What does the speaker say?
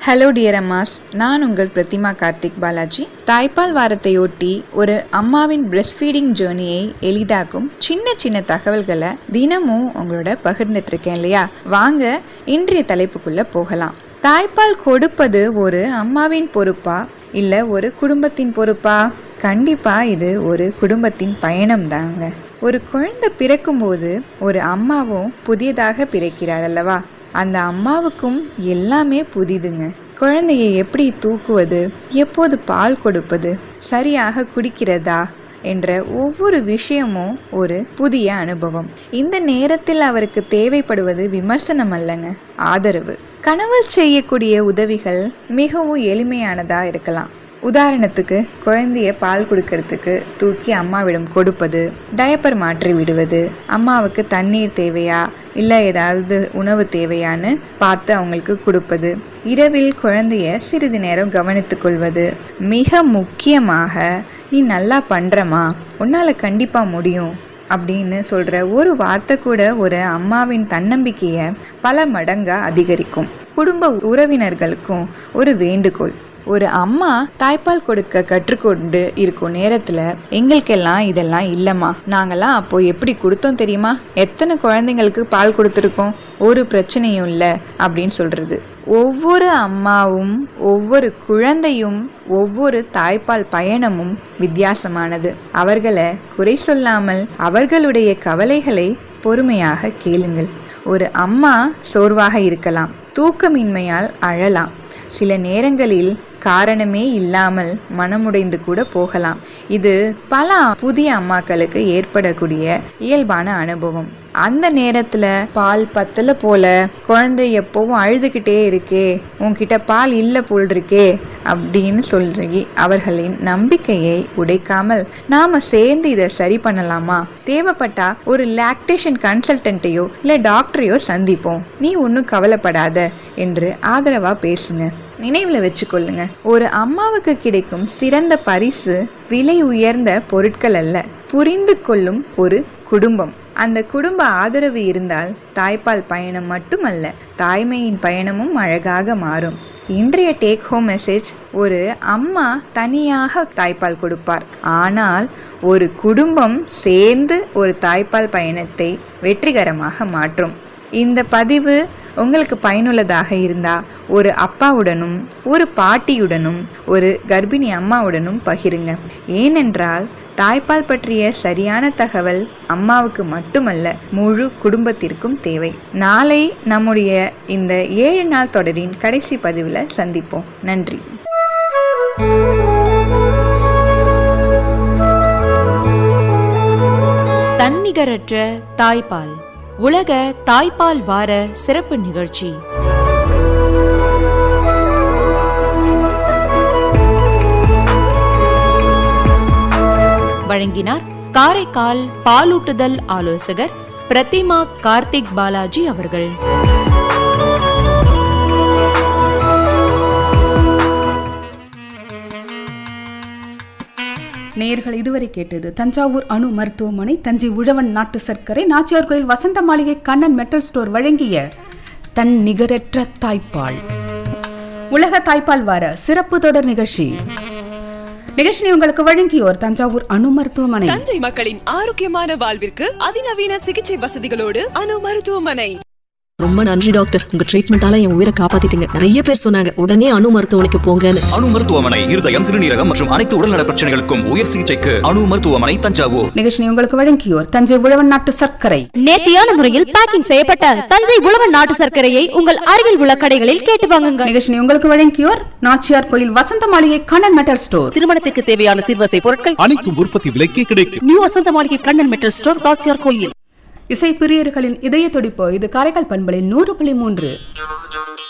hello dear அம்மாஸ் நான் உங்கள் பிரதிமா கார்த்திக் பாலாஜி தாய்ப்பால் வாரத்தையொட்டி ஒரு அம்மாவின் பிரஸ்ட் ஃபீடிங் ஜேர்னியை எளிதாக்கும் சின்ன சின்ன தகவல்களை தினமும் உங்களோட பகிர்ந்துட்டு இருக்கேன் இல்லையா வாங்க இன்றைய தலைப்புக்குள்ள போகலாம் தாய்ப்பால் கொடுப்பது ஒரு அம்மாவின் பொறுப்பா இல்ல ஒரு குடும்பத்தின் பொறுப்பா கண்டிப்பா இது ஒரு குடும்பத்தின் பயணம் தாங்க ஒரு குழந்தை பிறக்கும்போது ஒரு அம்மாவும் புதியதாக பிறக்கிறார் அல்லவா அந்த அம்மாவுக்கும் எல்லாமே புதிதுங்க குழந்தையை எப்படி தூக்குவது எப்போது பால் கொடுப்பது சரியாக குடிக்கிறதா என்ற ஒவ்வொரு விஷயமும் ஒரு புதிய அனுபவம் இந்த நேரத்தில் அவருக்கு தேவைப்படுவது விமர்சனம் அல்லங்க ஆதரவு கணவர் செய்யக்கூடிய உதவிகள் மிகவும் எளிமையானதா இருக்கலாம் உதாரணத்துக்கு குழந்தைய பால் கொடுக்கறதுக்கு தூக்கி அம்மாவிடம் கொடுப்பது டயப்பர் மாற்றி விடுவது அம்மாவுக்கு தண்ணீர் தேவையா இல்லை ஏதாவது உணவு தேவையான்னு பார்த்து அவங்களுக்கு கொடுப்பது இரவில் குழந்தைய சிறிது நேரம் கவனித்துக் கொள்வது மிக முக்கியமாக நீ நல்லா பண்றமா உன்னால கண்டிப்பா முடியும் அப்படின்னு சொல்ற ஒரு வார்த்தை கூட ஒரு அம்மாவின் தன்னம்பிக்கையை பல மடங்கா அதிகரிக்கும் குடும்ப உறவினர்களுக்கும் ஒரு வேண்டுகோள் ஒரு அம்மா தாய்ப்பால் கொடுக்க கற்றுக்கொண்டு இருக்கும் நேரத்துல எங்களுக்கெல்லாம் இதெல்லாம் இல்லம்மா நாங்கெல்லாம் அப்போ எப்படி கொடுத்தோம் தெரியுமா எத்தனை குழந்தைங்களுக்கு பால் கொடுத்துருக்கோம் ஒரு பிரச்சனையும் இல்லை அப்படின்னு சொல்றது ஒவ்வொரு அம்மாவும் ஒவ்வொரு குழந்தையும் ஒவ்வொரு தாய்ப்பால் பயணமும் வித்தியாசமானது அவர்களை குறை சொல்லாமல் அவர்களுடைய கவலைகளை பொறுமையாக கேளுங்கள் ஒரு அம்மா சோர்வாக இருக்கலாம் தூக்கமின்மையால் அழலாம் சில நேரங்களில் காரணமே இல்லாமல் மனமுடைந்து கூட போகலாம் இது பல புதிய அம்மாக்களுக்கு ஏற்படக்கூடிய இயல்பான அனுபவம் அந்த நேரத்துல பால் பத்தல போல குழந்தை எப்பவும் அழுதுகிட்டே இருக்கே உன்கிட்ட பால் இல்ல போல் இருக்கே அப்படின்னு சொல்லி அவர்களின் நம்பிக்கையை உடைக்காமல் நாம சேர்ந்து இதை சரி பண்ணலாமா தேவைப்பட்டா ஒரு லாக்டேஷன் கன்சல்டன்ட்டையோ இல்ல டாக்டரையோ சந்திப்போம் நீ ஒன்றும் கவலைப்படாத என்று ஆதரவா பேசுங்க நினைவில் வச்சுக்கொள்ளுங்க ஒரு அம்மாவுக்கு கிடைக்கும் சிறந்த பரிசு விலை உயர்ந்த பொருட்கள் அல்ல புரிந்து கொள்ளும் ஒரு குடும்பம் அந்த குடும்ப ஆதரவு இருந்தால் தாய்ப்பால் பயணம் மட்டுமல்ல தாய்மையின் பயணமும் அழகாக மாறும் இன்றைய டேக் ஹோம் மெசேஜ் ஒரு அம்மா தனியாக தாய்ப்பால் கொடுப்பார் ஆனால் ஒரு குடும்பம் சேர்ந்து ஒரு தாய்ப்பால் பயணத்தை வெற்றிகரமாக மாற்றும் இந்த பதிவு உங்களுக்கு பயனுள்ளதாக இருந்தா ஒரு அப்பாவுடனும் ஒரு பாட்டியுடனும் ஒரு கர்ப்பிணி அம்மாவுடனும் பகிருங்க ஏனென்றால் தாய்ப்பால் பற்றிய சரியான தகவல் அம்மாவுக்கு மட்டுமல்ல முழு குடும்பத்திற்கும் தேவை நாளை நம்முடைய இந்த ஏழு நாள் தொடரின் கடைசி பதிவில் சந்திப்போம் நன்றி தன்னிகரற்ற தாய்ப்பால் உலக தாய்ப்பால் வார சிறப்பு நிகழ்ச்சி வழங்கினார் காரைக்கால் பாலூட்டுதல் ஆலோசகர் பிரதிமா கார்த்திக் பாலாஜி அவர்கள் நேயர்கள் இதுவரை கேட்டது தஞ்சாவூர் அணு மருத்துவமனை தஞ்சை உழவன் நாட்டு சர்க்கரை நாச்சியார் கோயில் வசந்த மாளிகை கண்ணன் மெட்டல் ஸ்டோர் வழங்கிய தன் நிகரற்ற தாய்ப்பால் உலக தாய்ப்பால் வார சிறப்பு தொடர் நிகழ்ச்சி நிகழ்ச்சியை உங்களுக்கு வழங்கியோர் தஞ்சாவூர் அணு மருத்துவமனை தஞ்சை மக்களின் ஆரோக்கியமான வாழ்விற்கு அதிநவீன சிகிச்சை வசதிகளோடு அணு மருத்துவமனை ரொம்ப நன்றி டாக்டர் உங்க ட்ரீட்மெண்டால என் உயிரை காப்பாத்திட்டீங்க நிறைய பேர் சொன்னாங்க உடனே அணு மருத்துவமனைக்கு போங்கன்னு அணு மருத்துவமனை இருதயம் சிறுநீரகம் மற்றும் அனைத்து உடல்நல பிரச்சனைகளுக்கும் உயர் சிகிச்சைக்கு அணு மருத்துவமனை தஞ்சாவூர் நிகழ்ச்சியை உங்களுக்கு வழங்கியோர் தஞ்சை உழவன் நாட்டு சர்க்கரை நேர்த்தியான முறையில் பேக்கிங் செய்யப்பட்ட தஞ்சை உழவன் நாட்டு சர்க்கரையை உங்கள் அருகில் உள்ள கடைகளில் கேட்டு வாங்குங்கள் நிகழ்ச்சியை உங்களுக்கு வழங்கியோர் நாச்சியார் கோயில் வசந்த மாளிகை கண்ணன் மெட்டல் ஸ்டோர் திருமணத்துக்கு தேவையான சிறுவசை பொருட்கள் அனைத்தும் உற்பத்தி விலைக்கே கிடைக்கும் நியூ வசந்த மாளிகை கண்ணன் மெட்டல் ஸ்டோர் ராச்சியார் கோயில் இசை பிரியர்களின் இதய துடிப்பு இது காரைக்கால் பண்பலை நூறு புள்ளி மூன்று